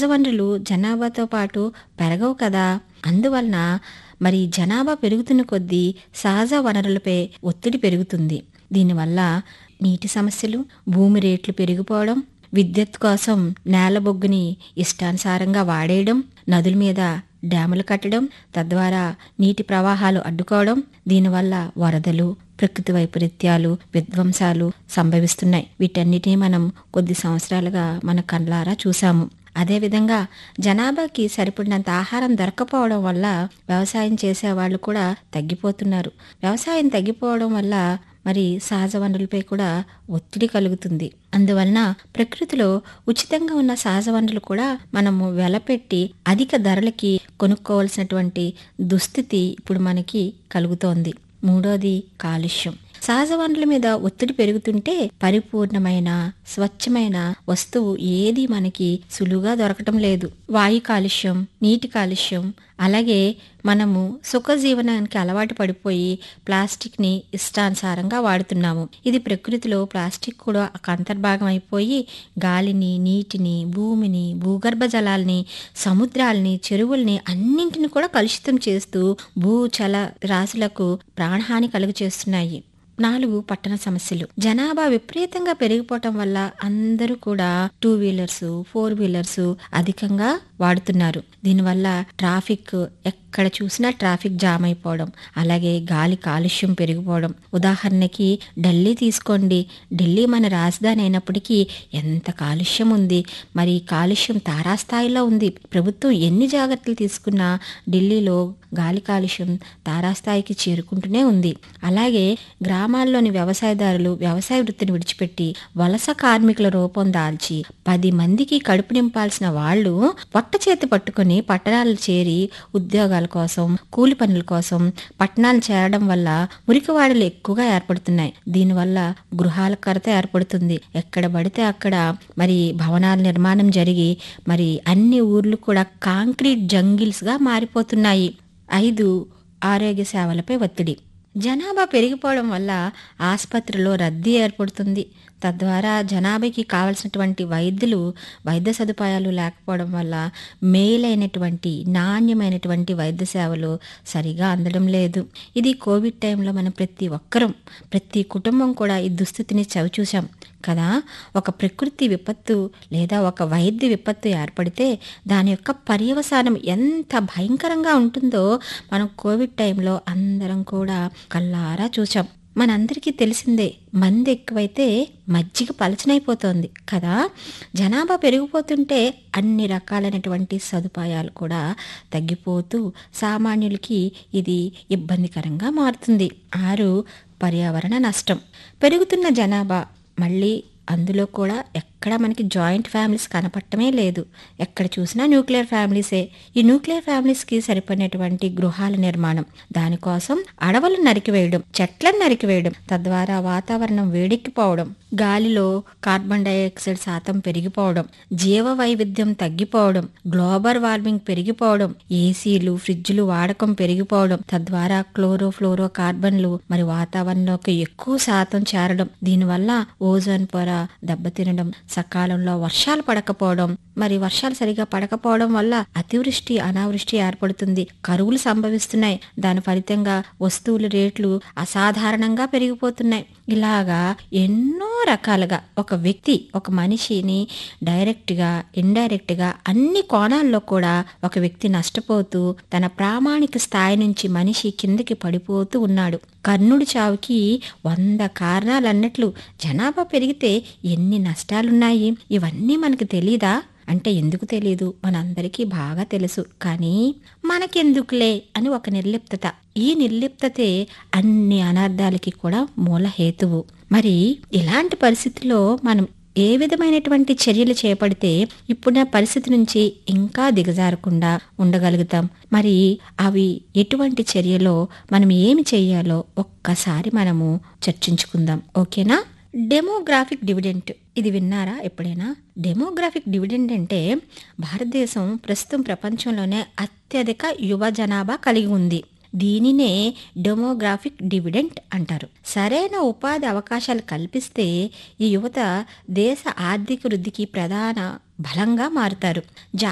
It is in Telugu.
వనరులు జనాభాతో పాటు పెరగవు కదా అందువలన మరి జనాభా పెరుగుతున్న కొద్దీ సహజ వనరులపై ఒత్తిడి పెరుగుతుంది దీనివల్ల నీటి సమస్యలు భూమి రేట్లు పెరిగిపోవడం విద్యుత్ కోసం నేల బొగ్గుని ఇష్టానుసారంగా వాడేయడం నదుల మీద డ్యాములు కట్టడం తద్వారా నీటి ప్రవాహాలు అడ్డుకోవడం దీనివల్ల వరదలు ప్రకృతి వైపరీత్యాలు విధ్వంసాలు సంభవిస్తున్నాయి వీటన్నిటిని మనం కొద్ది సంవత్సరాలుగా మన కండ్లారా చూసాము అదేవిధంగా జనాభాకి సరిపడినంత ఆహారం దొరకపోవడం వల్ల వ్యవసాయం చేసే వాళ్ళు కూడా తగ్గిపోతున్నారు వ్యవసాయం తగ్గిపోవడం వల్ల మరి సహజ వనరులపై కూడా ఒత్తిడి కలుగుతుంది అందువలన ప్రకృతిలో ఉచితంగా ఉన్న సహజ వనరులు కూడా మనము వెలపెట్టి అధిక ధరలకి కొనుక్కోవాల్సినటువంటి దుస్థితి ఇప్పుడు మనకి కలుగుతోంది మూడోది కాలుష్యం సహజ వనరుల మీద ఒత్తిడి పెరుగుతుంటే పరిపూర్ణమైన స్వచ్ఛమైన వస్తువు ఏది మనకి సులువుగా దొరకటం లేదు వాయు కాలుష్యం నీటి కాలుష్యం అలాగే మనము సుఖ జీవనానికి అలవాటు పడిపోయి ప్లాస్టిక్ ని ఇష్టానుసారంగా వాడుతున్నాము ఇది ప్రకృతిలో ప్లాస్టిక్ కూడా ఒక అంతర్భాగం అయిపోయి గాలిని నీటిని భూమిని భూగర్భ జలాల్ని సముద్రాల్ని చెరువుల్ని అన్నింటిని కూడా కలుషితం చేస్తూ భూచల రాశులకు ప్రాణహాని కలుగు చేస్తున్నాయి నాలుగు పట్టణ సమస్యలు జనాభా విపరీతంగా పెరిగిపోవటం వల్ల అందరూ కూడా టూ వీలర్స్ ఫోర్ వీలర్స్ అధికంగా వాడుతున్నారు దీనివల్ల ట్రాఫిక్ ఎక్కడ చూసినా ట్రాఫిక్ జామ్ అయిపోవడం అలాగే గాలి కాలుష్యం పెరిగిపోవడం ఉదాహరణకి ఢిల్లీ తీసుకోండి ఢిల్లీ మన రాజధాని అయినప్పటికీ ఎంత కాలుష్యం ఉంది మరి కాలుష్యం తారాస్థాయిలో ఉంది ప్రభుత్వం ఎన్ని జాగ్రత్తలు తీసుకున్నా ఢిల్లీలో గాలి కాలుష్యం తారాస్థాయికి చేరుకుంటూనే ఉంది అలాగే గ్రామాల్లోని వ్యవసాయదారులు వ్యవసాయ వృత్తిని విడిచిపెట్టి వలస కార్మికుల రూపం దాల్చి పది మందికి కడుపు నింపాల్సిన వాళ్ళు పొట్ట చేతి పట్టుకుని పట్టణాలు చేరి ఉద్యోగాల కోసం కూలి పనుల కోసం పట్టణాలు చేరడం వల్ల మురికివాడలు ఎక్కువగా ఏర్పడుతున్నాయి దీనివల్ల గృహాల కొరత ఏర్పడుతుంది ఎక్కడ పడితే అక్కడ మరి భవనాల నిర్మాణం జరిగి మరి అన్ని ఊర్లు కూడా కాంక్రీట్ జంగిల్స్ గా మారిపోతున్నాయి ఐదు ఆరోగ్య సేవలపై ఒత్తిడి జనాభా పెరిగిపోవడం వల్ల ఆసుపత్రిలో రద్దీ ఏర్పడుతుంది తద్వారా జనాభాకి కావలసినటువంటి వైద్యులు వైద్య సదుపాయాలు లేకపోవడం వల్ల మేలైనటువంటి నాణ్యమైనటువంటి వైద్య సేవలు సరిగా అందడం లేదు ఇది కోవిడ్ టైంలో మనం ప్రతి ఒక్కరం ప్రతి కుటుంబం కూడా ఈ దుస్థితిని చవిచూసాం కదా ఒక ప్రకృతి విపత్తు లేదా ఒక వైద్య విపత్తు ఏర్పడితే దాని యొక్క పర్యవసానం ఎంత భయంకరంగా ఉంటుందో మనం కోవిడ్ టైంలో అందరం కూడా కళ్ళారా చూసాం మనందరికీ తెలిసిందే మంది ఎక్కువైతే మజ్జిగ పలచనైపోతోంది కదా జనాభా పెరిగిపోతుంటే అన్ని రకాలైనటువంటి సదుపాయాలు కూడా తగ్గిపోతూ సామాన్యులకి ఇది ఇబ్బందికరంగా మారుతుంది ఆరు పర్యావరణ నష్టం పెరుగుతున్న జనాభా మళ్ళీ అందులో కూడా ఎక్కడ మనకి జాయింట్ ఫ్యామిలీస్ కనపడటమే లేదు ఎక్కడ చూసినా న్యూక్లియర్ ఫ్యామిలీసే ఈ న్యూక్లియర్ ఫ్యామిలీస్కి సరిపడినటువంటి గృహాల నిర్మాణం దానికోసం అడవులు నరికివేయడం చెట్లను నరికివేయడం తద్వారా వాతావరణం వేడెక్కిపోవడం గాలిలో కార్బన్ డైఆక్సైడ్ శాతం పెరిగిపోవడం జీవ వైవిధ్యం తగ్గిపోవడం గ్లోబల్ వార్మింగ్ పెరిగిపోవడం ఏసీలు ఫ్రిడ్జ్లు వాడకం పెరిగిపోవడం తద్వారా క్లోరో ఫ్లోరో కార్బన్లు మరి వాతావరణంలోకి ఎక్కువ శాతం చేరడం దీనివల్ల ఓజోన్ పొర దెబ్బతినడం సకాలంలో వర్షాలు పడకపోవడం మరి వర్షాలు సరిగా పడకపోవడం వల్ల అతివృష్టి అనావృష్టి ఏర్పడుతుంది కరువులు సంభవిస్తున్నాయి దాని ఫలితంగా వస్తువుల రేట్లు అసాధారణంగా పెరిగిపోతున్నాయి ఇలాగా ఎన్నో రకాలుగా ఒక వ్యక్తి ఒక మనిషిని డైరెక్ట్గా ఇండైరెక్ట్గా అన్ని కోణాల్లో కూడా ఒక వ్యక్తి నష్టపోతూ తన ప్రామాణిక స్థాయి నుంచి మనిషి కిందకి పడిపోతూ ఉన్నాడు కర్ణుడి చావుకి వంద కారణాలన్నట్లు జనాభా పెరిగితే ఎన్ని నష్టాలున్నాయి ఇవన్నీ మనకు తెలీదా అంటే ఎందుకు తెలీదు మనందరికీ బాగా తెలుసు కానీ మనకెందుకులే అని ఒక నిర్లిప్తత ఈ నిర్లిప్తతే అన్ని అనార్థాలకి కూడా మూల హేతువు మరి ఇలాంటి పరిస్థితిలో మనం ఏ విధమైనటువంటి చర్యలు చేపడితే ఇప్పుడున్న పరిస్థితి నుంచి ఇంకా దిగజారకుండా ఉండగలుగుతాం మరి అవి ఎటువంటి చర్యలో మనం ఏమి చెయ్యాలో ఒక్కసారి మనము చర్చించుకుందాం ఓకేనా డెమోగ్రాఫిక్ డివిడెంట్ ఇది విన్నారా ఎప్పుడైనా డెమోగ్రాఫిక్ డివిడెంట్ అంటే భారతదేశం ప్రస్తుతం ప్రపంచంలోనే అత్యధిక యువ జనాభా కలిగి ఉంది దీనినే డెమోగ్రాఫిక్ డివిడెంట్ అంటారు సరైన ఉపాధి అవకాశాలు కల్పిస్తే ఈ యువత దేశ ఆర్థిక వృద్ధికి ప్రధాన బలంగా మారుతారు